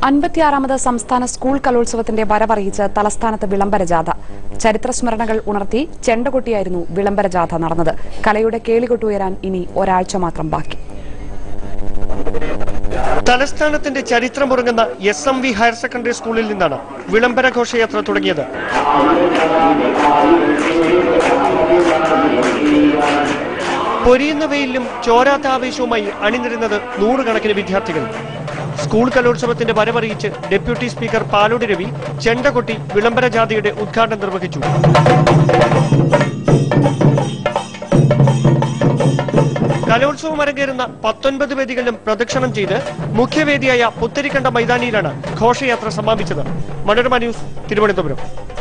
അൻപത്തിയാറാമത് സംസ്ഥാന സ്കൂൾ കലോത്സവത്തിന്റെ വരവറിയിച്ച് തലസ്ഥാനത്ത് വിളംബര ജാഥ ചരിത്ര സ്മരണകൾ ഉണർത്തി ചെണ്ടകൊട്ടിയായിരുന്നു വിളംബര ജാഥ നടന്നത് കലയുടെ കേളികൊട്ടുയരാൻ ഇനി ഒരാഴ്ച മാത്രം ബാക്കി തലസ്ഥാനത്തിന്റെ ചരിത്രമുറങ്ങുന്ന S M V higher secondary സ്കൂളിൽ നിന്നാണ് വിളംബര ഘോഷയാത്ര തുടങ്ങിയത് പൊരിയുന്ന വെയിലും ചോരാത്ത ആവേശവുമായി അണിനിരുന്നത് നൂറുകണക്കിന് വിദ്യാർത്ഥികൾ സ്കൂൾ കലോത്സവത്തിന്റെ വരവറിയിച്ച് ഡെപ്യൂട്ടി സ്പീക്കർ പാലോട് രവി ചെണ്ടകൊട്ടി വിളംബര ജാഥയുടെ ഉദ്ഘാടനം നിർവഹിച്ചു കലോത്സവം അരങ്ങേറുന്ന പത്തൊൻപത് വേദികളിലും പ്രദക്ഷിണം ചെയ്ത് മുഖ്യവേദിയായ പുത്തരിക്കണ്ട മൈതാനിയിലാണ് ഘോഷയാത്ര സമാപിച്ചത് മനോരമ ന്യൂസ് തിരുവനന്തപുരം